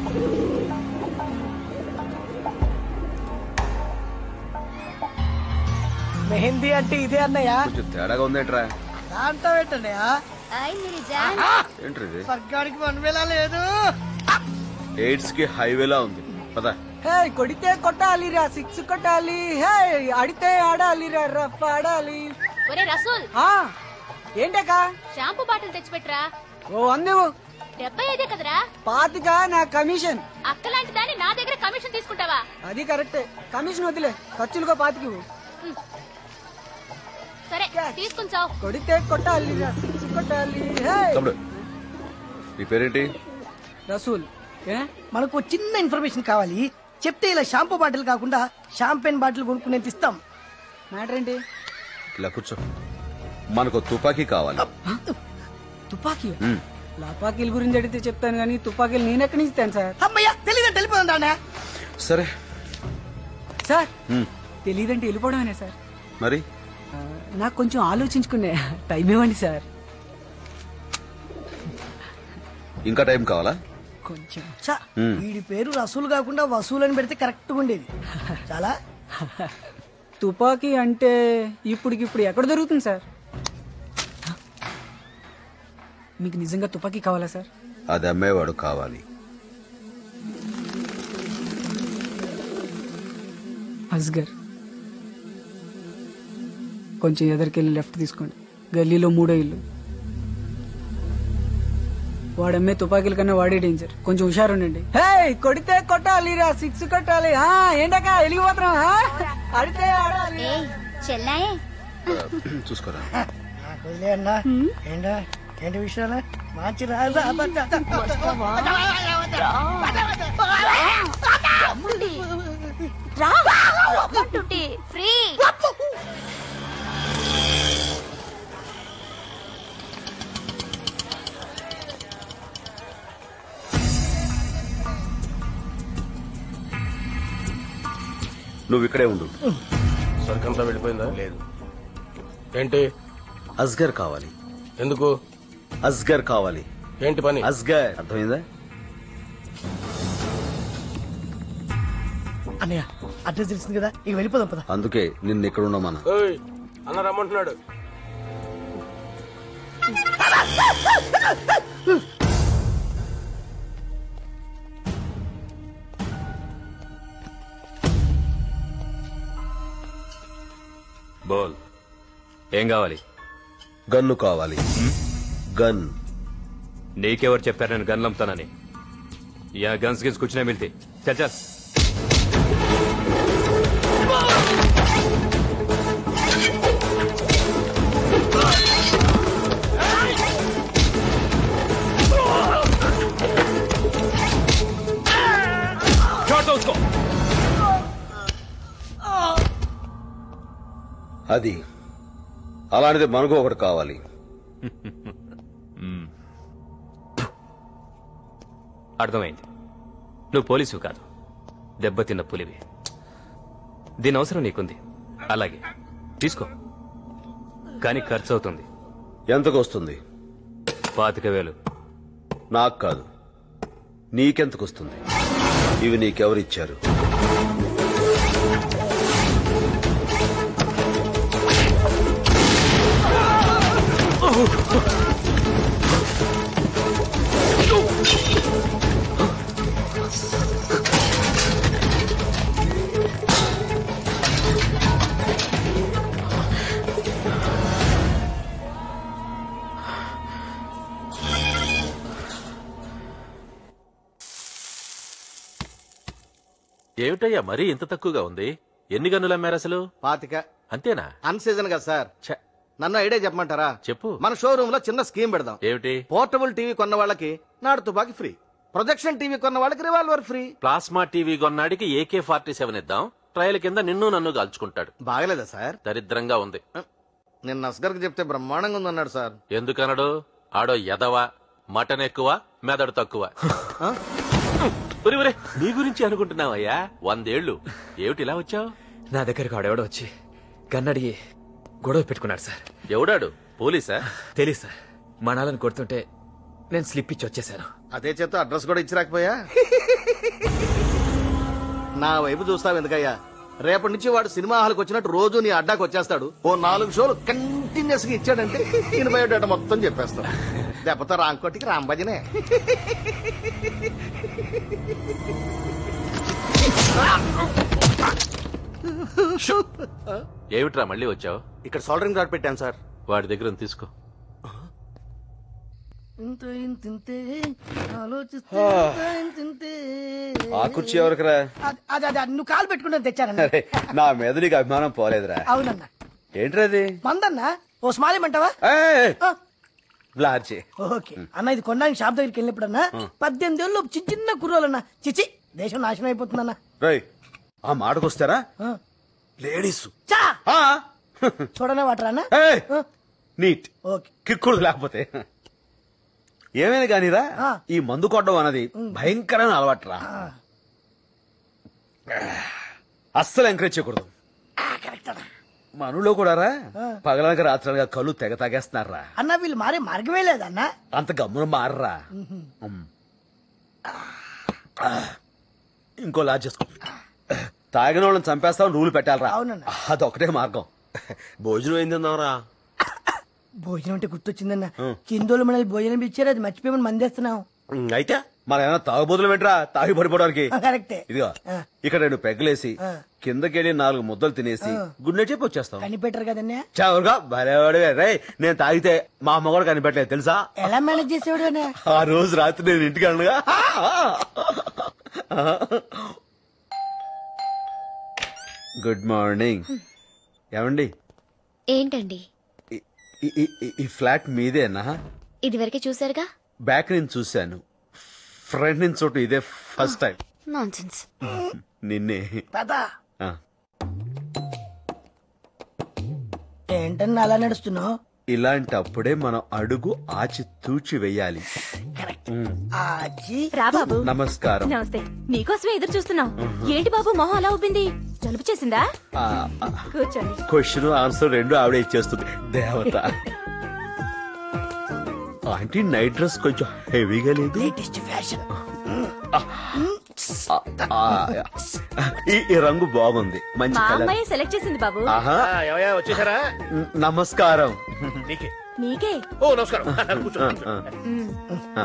మెహందీ అంటే ఇదే అన్నయ్య కొంచెం తేడాగా ఉందేంట్రా దాంట్లో పెట్టన్నయ్య హాయ్ मेरी जान ఏంట్రా ఇది స్వర్గానికి వనవేలా లేదు ఎయిడ్స్ కి హైవేలా ఉంది పదా హే కొడితే కొట్టాలిరా సిక్స్ కొట్టాలి హే ఆడితే ఆడాలిరా రఫ్ ఆడాలి ఒరే రసూల్ ఆ ఏంటక్క షాంపూ బాటిల్ తెచ్చిపెట్రా ఓ అందేవు డెబ్బై ఐదే కదరా పాతిక నా కమిషన్ అక్కలాంటి దాన్ని నా దగ్గర కమిషన్ తీసుకుంటావా అది కరెక్టే కమిషన్ వదిలే ఖర్చులుగా పాతికి సరే తీసుకుంటావు కొడితే కొట్టాలిరా సిక్స్ కొట్టాలి హే తమ్ముడు నీ పేరేంటి రసూల్ ఏ మనకు ఓ చిన్న ఇన్ఫర్మేషన్ కావాలి చెప్తే ఇలా షాంపూ బాటిల్ కాకుండా షాంపెన్ బాటిల్ కొనుక్కునేది ఇస్తాం మ్యాటర్ ఏంటి ఇలా కూర్చో మనకు తుపాకీ కావాలి తుపాకీ ఉమ్. లపాకీల గురించి అడిగితే చెప్తాను కానీ తుపాకీలు నేను ఎక్కడి నుంచి ఇస్తాను సార్ అమ్మయ్యా తెలియదంటే వెళ్ళిపోదాం రానా సరే సార్ ఉమ్. తెలియదంటే వెళ్ళిపోవడమేనా సార్ మరి ఆ, నాకు కొంచెం ఆలోచించుకునే టైం ఇవ్వండి సార్ ఇంకా టైం కావాలా కొంచెం చా మ్మ్. వీడి పేరు రసూలు కాకుండా వసూలు అని పెడితే కరెక్ట్ గా ఉండేది చాలా తుపాకీ అంటే ఇప్పటికిప్పుడు ఎక్కడ దొరుకుతుంది సార్ మీకు నిజంగా తుపాకీ కావాలా సార్ అది అమ్మేవాడు కావాలి అస్గర్ కొంచెం ఎదరికెళ్ళి లెఫ్ట్ తీసుకోండి గల్లీలో మూడో ఇల్లు వాడమ్మే తుపాకీల కన్నా వాడే డేంజర్ కొంచెం హుషారుండండి హే కొడితే కొట్టాలిరా సిక్స్ కొట్టాలి ఆ ఏంటక్క వెలిగిపోతున్నాం ఆ? ఆడితే ఆడాలి ఏయ్ చెల్లాయే చూసుకోరా నాకు వదిలే అన్నా ఏంటా ఏంటి విషయాలు మంచి రాజా రా అమ్మంటుంటే ఫ్రీ నువ్వు ఇక్కడే ఉండు సరుకంతా వెళ్ళిపోయిందా లేదు ఏంటి అస్గర్ కావాలి ఎందుకు అస్గర్ కావాలి ఏంటి పని అస్గర్ అర్థమైందా అన్నయ్య అడ్రస్ తెలిసింది కదా ఇక వెళ్ళిపోదాం పద అందుకే నిన్ను ఇక్కడ ఉండమన్నా ఏయ్, అన్న రమ్మంటున్నాడు బోల్ ఏం కావాలి గన్ను కావాలి గన్ నీకెవరు చెప్పారు నేను గన్లు అమ్ముతానని యా గన్స్ గిన్స్ కూర్చునే మిల్తే చల్ చల్ छोड़ दो उसको అది అలాంటిది మనకు ఒకటి కావాలి అర్థమైంది నువ్వు పోలీసు కాదు దెబ్బతిన్న పులివి దీని అవసరం నీకుంది అలాగే తీసుకో కానీ ఖర్చు అవుతుంది ఎంతకు వస్తుంది పాతిక వేలు నాకు కాదు నీకెంతకు వస్తుంది ఇవి నీకెవరిచ్చారు ఏమిటయ్యా మరీ ఇంత తక్కువగా ఉంది ఎన్ని గన్నులు అమ్మారు అసలు పాతిక అంతేనా అన్ సీజన్ కదా సార్ ఛ, నన్ను ఐడియా చెప్పమంటారా చెప్పు మన షోరూమ్ లో చిన్న స్కీమ్ పెడదాం ఏమిటి పోర్టబుల్ టీవీ కొన్న వాళ్ళకి నాడు తుపాకి ఫ్రీ ప్రొజెక్షన్ టీవీ కొన్న వాళ్ళకి రివాల్వర్ ఫ్రీ ప్లాస్మా టీవీ కొన్నాడికి ఏకే ఫార్టీ సెవెన్ ఇద్దాం ట్రయల్ కింద నిన్ను నన్ను కాల్చుకుంటాడు బాగలేదా సార్ దరిద్రంగా ఉంది నిన్న అస్గర్కి చెప్తే బ్రహ్మాండంగా ఉందన్నాడు సార్ ఎందుకనడు ఆడో ఎదవ మటన్ ఎక్కువ మెదడు తక్కువ ఆ? ఒరే, ఒరే, నీ గురించి అనుకుంటున్నావయ్యా వందేళ్లు ఏమిటి ఇలా వచ్చావు నా దగ్గరకు ఆడెవడో వచ్చి గన్నడిగి గొడవ పెట్టుకున్నాడు సార్ ఎవడాడు పోలీసా తెలీదు సార్ మనాలను కొడుతుంటే నేను స్లిప్ ఇచ్చి వచ్చేసాను అదే చేత అడ్రస్ కూడా ఇచ్చిరాకపోయా నా వైపు చూస్తావు ఎందుకయ్యా రేపటి నుంచి వాడు సినిమా హాల్కి వచ్చినట్టు రోజు నీ అడ్డాకి వచ్చేస్తాడు ఓ నాలుగు షోలు కంటిన్యూస్ గా ఇచ్చాడంటే ఈయన బయోడేటా మొత్తం చెప్పేస్తాడు దెబ్బతో రాంకోటికి రాంబజనే ఏమిట్రా మళ్ళీ వచ్చావు ఇక్కడ సోల్డరింగ్ రాడ్ పెట్టాను సార్ వాడి దగ్గర ఉంది తీసుకో ఇంత ఇంతింతే, ఆలోచిస్తే ఇంత ఇంతింతే. ఆ కుర్చీ ఎవరికరా అది- అది అది అది నువ్వు కాలు పెట్టుకుంటే తెచ్చానన్న అరే, నా మీద నీకు అభిమానం పోలేదురా అవునన్నా ఏంట్రా అది మందన్నా ఓ స్మాల్ ఇమ్మంటావా ఏయ్, ఆ, బ్లార్జీ ఓకే అన్న ఇది కొనడానికి షాప్ దగ్గరికి వెళ్ళినప్పుడన్నా పద్దెనిమిది ఏళ్ళు చిన్న చిన్న కుర్రోలన్నా చిచి దేశం నాశనం అయిపోతుందన్నా రై ఆ మాటకొస్తారా ఆ. లేడీస్ చా ఆ, చూడనే వాటరా అన్న ఏయ్, ఆ, నీట్ ఓకే కిక్కుడు లేకపోతే ఏమైనా కానీరా ఆ. ఈ మందు కొట్టడం అన్నది భయంకరమైన అలవాటురా అస్సలు ఎంకరేజ్ చేయకూడదు మనలో కూడా రా పగలనక రాత్రలుగా కళ్ళు తెగ తాగేస్తున్నారా అన్న వీళ్ళు మారే మార్గమే లేదన్నా అంత గమ్మున మారరా ఉమ్. ఇంకో లాజ్ చేసుకో తాగిన వాళ్ళని చంపేస్తాం రూలు పెట్టాలరా అవునన్న. అదొకటే మార్గం భోజనం ఏం తిందాంరా భోజనం అంటే గుర్తొచ్చిందన్న కిందోళ్ళు మనల్ని భోజనం ఇచ్చారు అది మర్చిపోయి మందేస్తున్నాం అయితే మన ఏమైనా తాగుబోతులు పెట్టరా తాగి పడిపోవడానికి కరెక్టే ఇదిగో ఆ. ఇక్కడ రెండు పెగ్గలేసి కిందకెళ్ళి నాలుగు ముద్దలు తినేసి గుడ్ నైట్ చెప్పి వచ్చేస్తాం కనిపెట్టరు కదన్నా చవరుగా భలేవాడివే రే నేను తాగితే మా అమ్మ కూడా కనిపెట్టలేదు తెలుసా ఎలా మేనేజ్ చేసేవాడు అన్న ఆ రోజు రాత్రి నేను ఇంటికి అనగా గుడ్ మార్నింగ్ ఏమండి ఏంటండి ఈ- ఈ- ఈ- ఈ- ఈ ఫ్లాట్ మీదేనా ఇదివరకే చూసారుగా బ్యాక్ నుంచి చూశాను ఫ్రంట్ నుంచి చోటు ఇదే ఫస్ట్ టైం నాన్సెన్స్ నిన్నే తాత ఆ. ఏంటన్నా అలా నడుస్తున్నావు ఇలాంటప్పుడే మనం అడుగు ఆచి తూచి వెయ్యాలి ఆచి రా బాబు నమస్కారం నమస్తే నీకోసమే ఎదురు చూస్తున్నాం ఏంటి బాబు మొహం అలా ఉబ్బింది జలుబు చేసిందా కూర్చోండి క్వశ్చన్ ఆన్సర్ రెండు ఆవిడ ఇచ్చేస్తుంది దేవత ఆంటీ నైట్ డ్రెస్ కొంచెం హెవీగా లేదు లేటెస్ట్ ఫ్యాషన్ ఆ, ఈ ఈ రంగు బాగుంది మంచి మా కలర్ అమ్మాయి సెలెక్ట్ చేసింది బాబు ఆహా ఏమయ్యా వచ్చేసారా న- నమస్కారం నీకే నీకే ఓ నమస్కారం కూర్చో ఆ,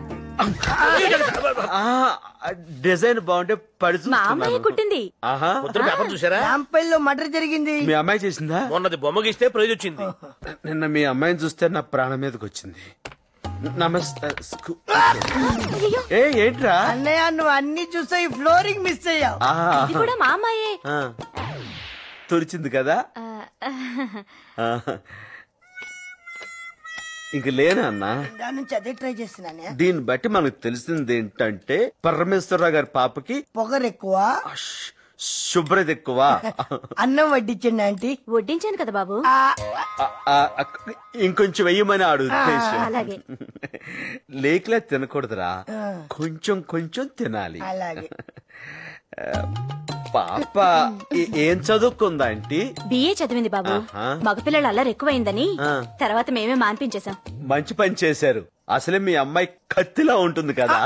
ఆ. ఆ, డిజైన్ బాగుంటే పడి మా అమ్మాయి చూస్తున్నాను. కుట్టింది ఆహా ముద్ర పేపర్ చూసారా రాంపల్లిలో మర్డర్ జరిగింది మీ అమ్మాయి చేసిందా మొన్నది బొమ్మ గీస్తే ప్రైజ్ వచ్చింది నిన్న మీ అమ్మాయిని చూస్తే నా ప్రాణం మీదకి వచ్చింది నమస్తే స్కూ- ఏ ఏంట్రా అన్నయ్య నువ్వు అన్ని చూసా ఈ ఫ్లోరింగ్ మిస్ అయ్యావు ఆ, ఇది కూడా మా అమ్మాయే ఆ. తుడిచింది కదా ఆ, ఆ. ఇంక లేనా అన్నా దాని నుంచి అదే ట్రై చేస్తున్నానే దీన్ని బట్టి మనకు తెలిసింది ఏంటంటే పరమేశ్వరరావు గారి పాపకి పొగరు ఎక్కువ శు- శుభ్రత ఎక్కువ అన్నం వడ్డించండి ఆంటీ వడ్డించాను కదా బాబు ఆ, ఆ, ఆ, ఆ, ఇంకొంచెం వెయ్యమని ఆడు ఉద్దేశం అలాగే లేకలే తినకూడదురా కొంచెం కొంచెం తినాలి అలాగే పాప ఏ- ఏం చదువుకుందా ఆంటీ బిఏ చదివింది బాబు ఆహా. మగపిల్లలు అల్లరి ఎక్కువైందని ఆ. తర్వాత మేమే మాన్పించేశాం మంచి పని చేశారు అసలే మీ అమ్మాయి కత్తిలా ఉంటుంది కదా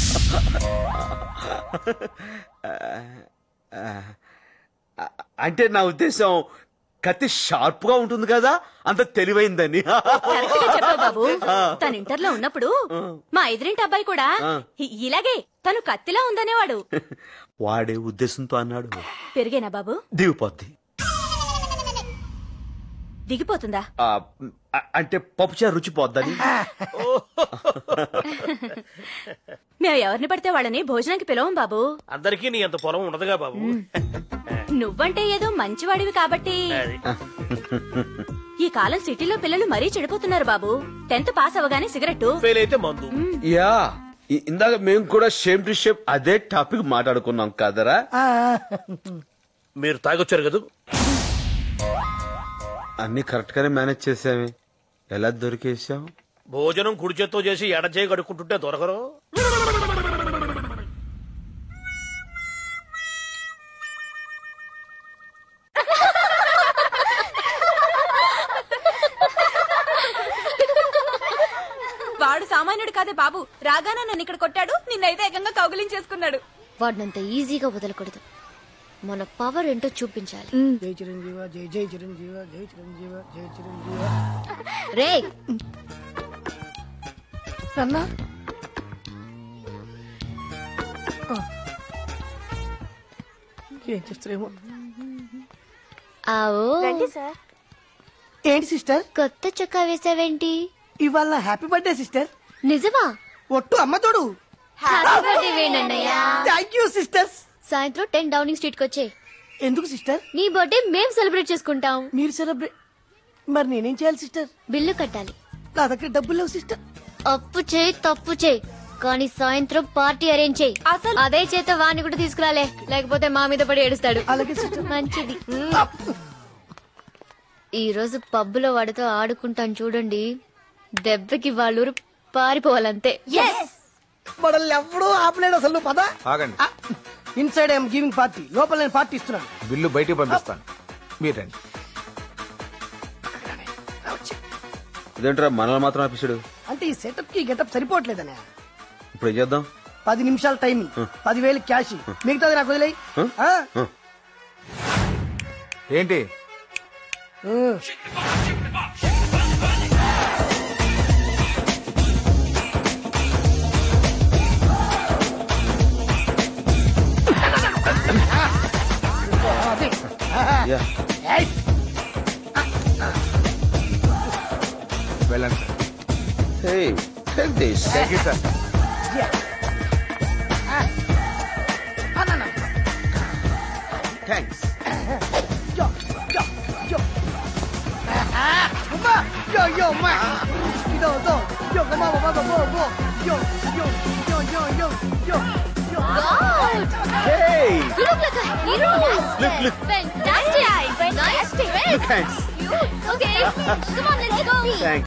ఆ, అంటే నా ఉద్దేశం కత్తి షార్ప్ గా ఉంటుంది కదా అంత తెలివైందని కరెక్ట్ గా చెప్పావు బాబు తను ఇంటర్ లో ఉన్నప్పుడు మా ఎదురింటి అబ్బాయి కూడా ఇ- ఇలాగే తను కత్తిలా ఉందనేవాడు వాడే ఉద్దేశంతో అన్నాడు పెరిగేనా బాబు దిగిపోద్ది దిగిపోతుందా ఆ, అ- అంటే పప్పుచారు రుచి పోద్దని మేము ఎవరిని పడితే వాళ్ళని భోజనానికి పిలవం బాబు అందరికీ నీ అంత పొలం ఉండదుగా బాబు నువ్వంటే ఏదో మంచివాడివి కాబట్టి ఈ కాలం సిటీలో పిల్లలు మరీ చెడిపోతున్నారు బాబు టెన్త్ పాస్ అవగానే సిగరెట్ ఫెయిల్ అయితే మందు యా ఇ- ఇందాక మేము కూడా షేమ్ టు షేప్ అదే టాపిక్ మాట్లాడుకున్నాం కదరా ఆ, మీరు తాగొచ్చారు కదా అన్ని కరెక్ట్ గానే మేనేజ్ చేసామే ఎలా దొరికేసాం భోజనం కుడి చేత్తో చేసి ఎడ చేయి కడుక్కుంటుంటే దొరకరు వాడు సామాన్యుడు కాదే బాబు రాగానే నన్ను ఇక్కడ కొట్టాడు నిన్నైతే ఏకంగా కౌగులించేసుకున్నాడు వాడినంత ఈజీగా వదలకూడదు మన పవర్ ఏంటో చూపించాలి జై చిరంజీవ జై జై చిరంజీవ జై చిరంజీవ జై చిరంజీవ రే అన్నా ఏం చేస్తారేమో ఆవో ఏంటి సిస్టర్ కొత్త చొక్కా వేసావేంటి ఇవాళ నా హ్యాపీ బర్త్డే సిస్టర్ నిజమా ఒట్టు అమ్మ తోడు హ్యాపీ బర్త్డే వేణన్నయ్య థ్యాంక్ యూ సిస్టర్స్ సాయంత్రం టెన్ డౌనింగ్ స్ట్రీట్ కి వచ్చే ఎందుకు సిస్టర్ నీ బర్త్డే మేం సెలబ్రేట్ చేసుకుంటాం మీరు సెలబ్రేట్ మరి నేనేం చేయాలి సిస్టర్ బిల్లు కట్టాలి నా దగ్గర డబ్బులు లేవు సిస్టర్ అప్పు చేయి తప్పు చేయి కానీ సాయంత్రం పార్టీ అరేంజ్ చేయి అసలు అదే చేత వాణ్ణి కూడా తీసుకురాలే లేకపోతే మా మీద పడి ఏడుస్తాడు అలాగే సిస్టర్ మంచిది ఈ రోజు పబ్బులో వాడితో ఆడుకుంటాను చూడండి దెబ్బకి వాళ్ళూరు పారిపోవాలంతే మనల్ని ఎప్పుడూ ఆపలేడు అసలు నువ్వు పద ఆగండి ఇన్సైడ్ ఐఎమ్ గివింగ్ పార్టీ లోపల నేను పార్టీ ఇస్తున్నాను బిల్లు బయటికి పంపిస్తాను మీరు రండి ఇదేంట్రా మనల్ని మాత్రం ఆఫీసుడు అంటే ఈ సెటప్ కి గెటప్ సరిపోవట్లేదనే ఇప్పుడు ఏం చేద్దాం పది నిమిషాల టైం పదివేలు క్యాష్ మిగతాది నాకు వదిలేయి ఆ? ఏంటి ఆ. అది. యా ఏయ్. వెళ్ళండి sir hey take this thank you sir thanks Yo, yo, yo. Ah, mamá, yo, yo, ma. Yo, yo, yo, mamá, mamá, mamá, mamá. Yo, yo, yo, yo, yo, yo, yo. Hey! You look like a hero. Look, look. Fantastic. Nice dress. Thanks. Cute. Okay. Come on, let's go. Thanks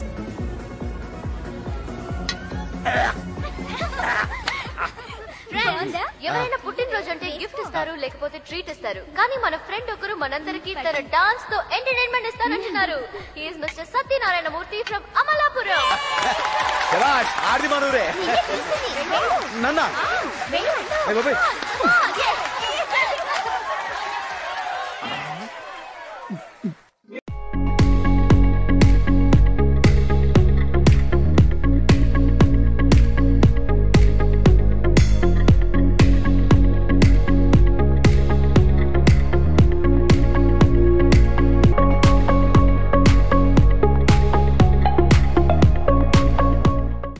Friends, ఎవరైనా పుట్టినరోజు అంటే gift ఇస్తారు లేకపోతే treat ఇస్తారు కానీ మన friend ఒకరు మనందరికి తన డాన్స్ తో ఎంటర్టైన్మెంట్ ఇస్తారంటున్నారు he is mister Satyanarayana Murthy from Amalapuram శభాష్ ఆర్ది మనూరే నన్నా వెళ్ళు. బాబాయ్